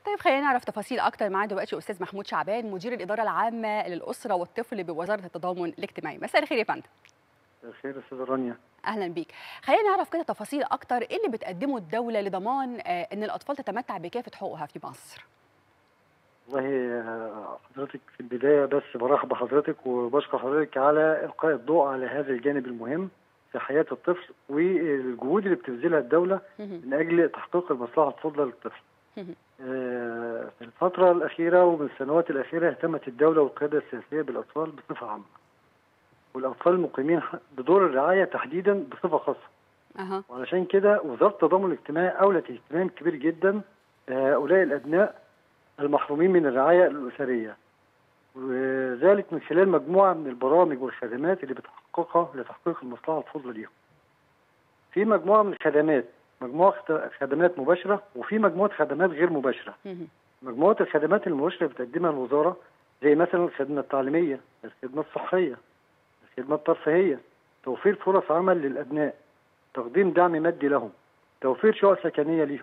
طيب خلينا نعرف تفاصيل اكتر معانا دلوقتي استاذ محمود شعبان مدير الاداره العامه للاسره والطفل بوزاره التضامن الاجتماعي مساء الخير يا فندم الخير استاذه رانيا اهلا بيك خلينا نعرف كده تفاصيل اكتر ايه اللي بتقدمه الدوله لضمان آه، ان الاطفال تتمتع بكافه حقوقها في مصر والله آه، حضرتك في البدايه بس برحب بحضرتك وبشكر حضرتك على القاء الضوء على هذا الجانب المهم في حياه الطفل والجهود اللي بتبذلها الدوله مهم. من اجل تحقيق المصلحه الفضلى للطفل. مهم. آه، في الفتره الاخيره ومن السنوات الاخيره اهتمت الدوله والقياده السياسيه بالاطفال بصفه عامه. والاطفال المقيمين ح- بدور الرعايه تحديدا بصفه خاصه. اها وعلشان كده وزاره التضامن الاجتماعي اولت اهتمام كبير جدا بهؤلاء الابناء المحرومين من الرعايه الاسريه وذلك من خلال مجموعه من البرامج والخدمات اللي بتحققها لتحقيق المصلحه الفضلى ليهم. في مجموعه من الخدمات مجموعه خد- خدمات مباشره وفي مجموعه خدمات غير مباشره. مهم. مجموعه الخدمات المباشره اللي بتقدمها الوزاره زي مثلا الخدمه التعليميه، الخدمه الصحيه، الخدمه الترفيهيه، توفير فرص عمل للابناء، تقديم دعم مادي لهم، توفير شقق سكنيه ليهم.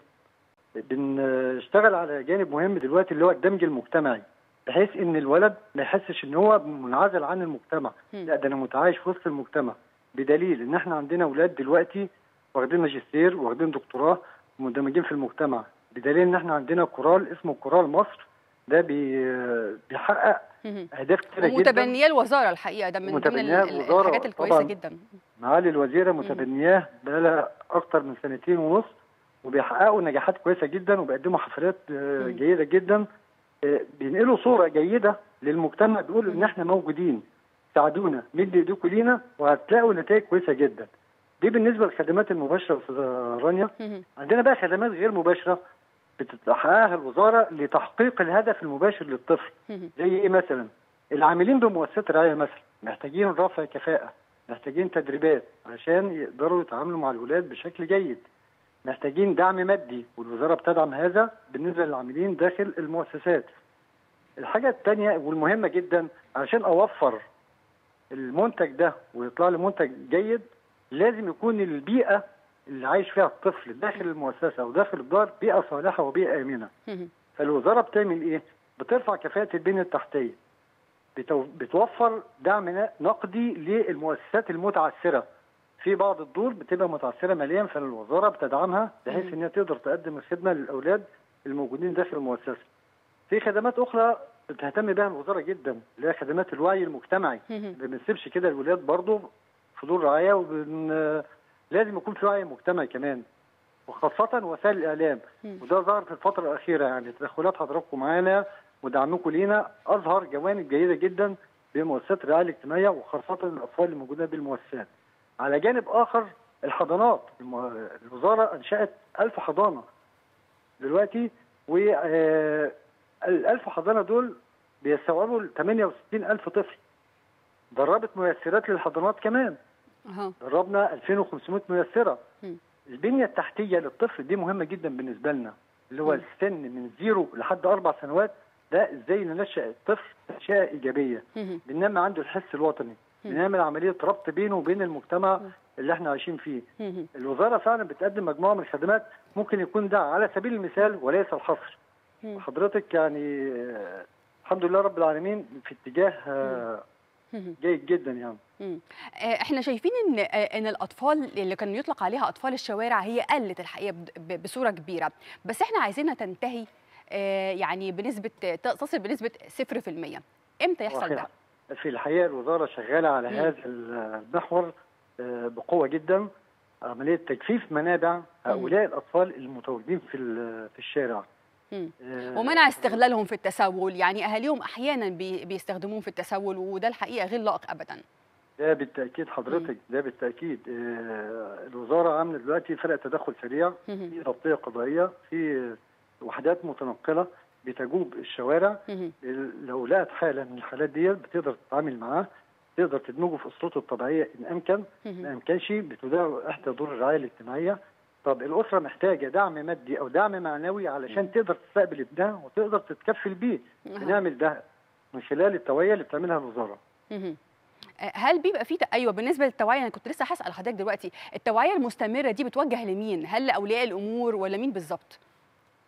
بنشتغل على جانب مهم دلوقتي اللي هو الدمج المجتمعي بحيث ان الولد ما يحسش ان هو منعزل عن المجتمع، مم. لا ده انا متعايش في وسط المجتمع بدليل ان احنا عندنا اولاد دلوقتي واخدين ماجستير واخدين دكتوراه ومندمجين في المجتمع بدليل ان احنا عندنا كورال اسمه كورال مصر ده بي- بيحقق مهم. اهداف كتيره جدا ومتبنياه الوزاره الحقيقه ده من ضمن ال- متبنياه ال- الوزارة الحاجات الكويسه طبعاً. جدا معالي الوزيره متبنياه بقالها اكتر من سنتين ونص وبيحققوا نجاحات كويسه جدا وبيقدموا حفلات آه، مم. جيده جدا آه، بينقلوا صوره جيده للمجتمع بيقولوا ان احنا موجودين ساعدونا مد ايديكم لينا وهتلاقوا نتائج كويسه جدا دي بالنسبه للخدمات المباشره استاذه رانيا مهم. عندنا بقى خدمات غير مباشره بتحققها الوزاره لتحقيق الهدف المباشر للطفل مهم. زي ايه مثلا؟ العاملين بمؤسسات الرعايه مثلا محتاجين رفع كفاءه، محتاجين تدريبات عشان يقدروا يتعاملوا مع الولاد بشكل جيد. محتاجين دعم مادي والوزاره بتدعم هذا بالنسبه للعاملين داخل المؤسسات. الحاجه الثانيه والمهمه جدا عشان اوفر المنتج ده ويطلع لي منتج جيد لازم يكون البيئه اللي عايش فيها الطفل داخل المؤسسه او داخل الدار بيئه صالحه وبيئه امنه. مهم. فالوزاره بتعمل ايه؟ بترفع كفاءه البنيه التحتيه. بتو... بتوفر دعم ن- نقدي للمؤسسات المتعثره. في بعض الدور بتبقى متعثره ماليا فالوزاره بتدعمها بحيث مم. ان هي تقدر تقدم الخدمه للاولاد الموجودين داخل المؤسسه. في خدمات اخرى بتهتم بها الوزاره جدا اللي هي خدمات الوعي المجتمعي. مهم. ما بنسيبش كده الولاد برضه في دور رعايه وبن... لازم يكون في وعي مجتمعي كمان وخاصه وسائل الاعلام مم. وده ظهر في الفترة الأخيرة يعني تدخلات حضراتكم معانا ودعمكم لينا أظهر جوانب جيدة جدا بمؤسسات الرعاية الاجتماعية وخاصة الأطفال الموجودين بالمؤسسات. على جانب آخر الحضانات الم- الوزارة أنشأت ألف حضانة دلوقتي و الألف حضانة دول بيستوعبوا 68 ألف طفل. دربت ميسرات للحضانات كمان اها دربنا 2500 ميسرة مم. البنية التحتية للطفل دي مهمة جدا بالنسبة لنا اللي هو مم. السن من زيرو لحد أربع سنوات ده ازاي ننشأ الطفل تنشئة إيجابية مهم. بننمي عنده الحس الوطني مم. بنعمل عملية ربط بينه وبين المجتمع مم. اللي احنا عايشين فيه مهم. الوزارة فعلا بتقدم مجموعة من الخدمات ممكن يكون ده على سبيل المثال وليس الحصر مم. حضرتك يعني آه، الحمد لله رب العالمين في اتجاه آه، مهم. جيد جدا يعني مم. آه، احنا شايفين ان آه، ان الاطفال اللي كان يطلق عليها اطفال الشوارع هي قلت الحقيقه بد- ب- بصوره كبيره بس احنا عايزينها تنتهي آه، يعني بنسبه تصل بنسبه 0% امتى يحصل ده؟ صحيح. في الحقيقه الوزاره شغاله على مم. هذا المحور آه، بقوه جدا عمليه تجفيف منابع هؤلاء الاطفال المتواجدين في ال- في الشارع مم. آه، ومنع استغلالهم في التسول يعني اهاليهم احيانا بي- بيستخدموهم في التسول وده الحقيقه غير لائق ابدا ده بالتاكيد حضرتك ده بالتاكيد آه، الوزاره عامله دلوقتي فرق تدخل سريع مهم. في ضبطيه قضائيه في وحدات متنقله بتجوب الشوارع مهم. لو لقت حاله من الحالات ديت بتقدر تتعامل معاه تقدر تدمجه في اسرته الطبيعيه ان امكن ما مهم. امكنش بتدعو احدى دور الرعايه الاجتماعيه طب الاسره محتاجه دعم مادي او دعم معنوي علشان تقدر تستقبل ابنها وتقدر تتكفل بيه أها. بنعمل ده من خلال التوعيه اللي بتعملها الوزاره مهم. آه، هل بيبقى في ايوه بالنسبه للتوعيه انا كنت لسه هسال حضرتك دلوقتي التوعيه المستمره دي بتوجه لمين هل لاولياء الامور ولا مين بالظبط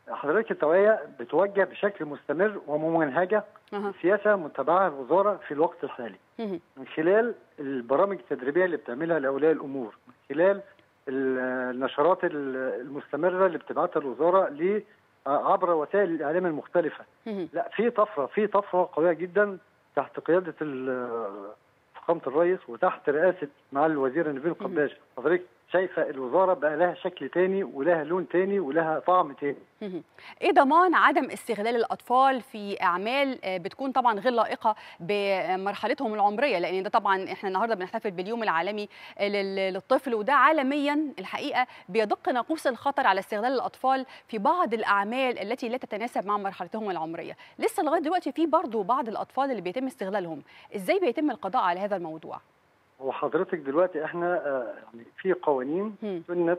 حضرتك التوعيه بتوجه بشكل مستمر وممنهجه أها. سياسه متبعها الوزاره في الوقت الحالي مهم. من خلال البرامج التدريبيه اللي بتعملها لاولياء الامور من خلال ال- النشرات ال- المستمره اللي بتبعتها الوزاره ل عبر وسائل الاعلام المختلفه مهم. لا في طفره في طفره قويه جدا تحت قياده ال- فخامه الرئيس وتحت رئاسه معالي الوزير نبيل قباش حضرتك شايفه الوزاره بقى لها شكل تاني ولها لون تاني ولها طعم تاني مهم. ايه ضمان عدم استغلال الاطفال في اعمال آه، بتكون طبعا غير لائقه بمرحلتهم العمريه لان ده طبعا احنا النهارده بنحتفل باليوم العالمي آه، لل- للطفل وده عالميا الحقيقه بيدق ناقوس الخطر على استغلال الاطفال في بعض الاعمال التي لا تتناسب مع مرحلتهم العمريه لسه لغايه دلوقتي في برضه بعض الاطفال اللي بيتم استغلالهم ازاي بيتم القضاء على هذا الموضوع هو حضرتك دلوقتي احنا آه، يعني في قوانين مم. سنت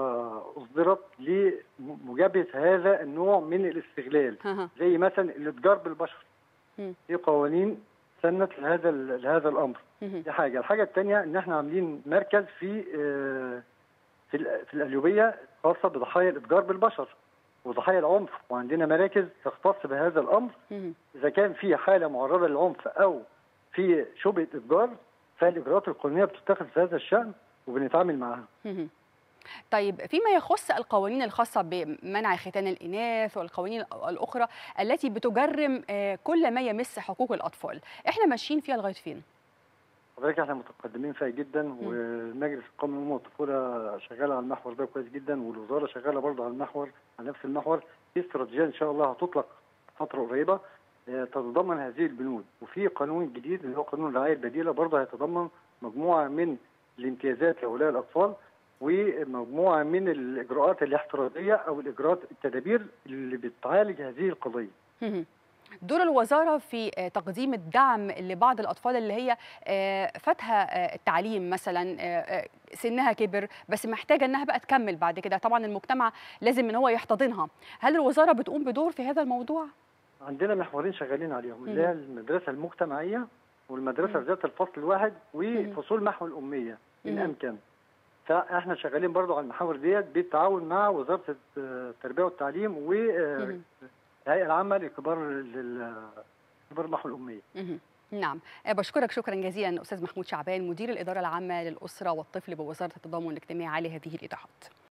واصدرت لمجابهه هذا النوع من الاستغلال ها ها. زي مثلا الاتجار بالبشر مم. في قوانين سنت لهذا ال- لهذا الامر مهم. دي حاجه الحاجه الثانيه ان احنا عاملين مركز في آه، في ال- في القليوبيه خاصه بضحايا الاتجار بالبشر وضحايا العنف وعندنا مراكز تختص بهذا الامر مهم. اذا كان في حاله معرضه للعنف او في شبهه اتجار فالاجراءات القانونيه بتتخذ في هذا الشان وبنتعامل معاها مهم. طيب فيما يخص القوانين الخاصة بمنع ختان الإناث والقوانين الأخرى التي بتجرم آه، كل ما يمس حقوق الأطفال إحنا ماشيين فيها لغاية فين؟ حضرتك احنا متقدمين فيها جدا والمجلس القومي للامم والطفوله شغال على المحور ده كويس جدا والوزاره شغاله برضه على المحور على نفس المحور في استراتيجيه ان شاء الله هتطلق فتره قريبه آه، تتضمن هذه البنود وفي قانون جديد اللي هو قانون الرعايه البديله برضه هيتضمن مجموعه من الامتيازات لاولياء الاطفال ومجموعه من الاجراءات الاحترازيه او الاجراءات التدابير اللي بتعالج هذه القضيه مهم. دور الوزارة في آه، تقديم الدعم لبعض الأطفال اللي هي آه، فاتها آه، التعليم مثلا آه، آه، سنها كبر بس محتاجة إنها بقى تكمل بعد كده طبعا المجتمع لازم إن هو يحتضنها هل الوزارة بتقوم بدور في هذا الموضوع؟ عندنا محورين شغالين عليهم اللي مم. هي المدرسه المجتمعيه والمدرسه مم. ذات الفصل الواحد وفصول محو الاميه ان مم. امكن فاحنا شغالين برضو على المحاور ديت بالتعاون مع وزاره التربيه والتعليم والهيئه مهم. العامه لكبار لل- كبار محو الاميه مهم. نعم آه، بشكرك شكرا جزيلا أستاذ محمود شعبان مدير الإدارة العامة للأسرة والطفل بوزارة التضامن الاجتماعي على هذه الإيضاحات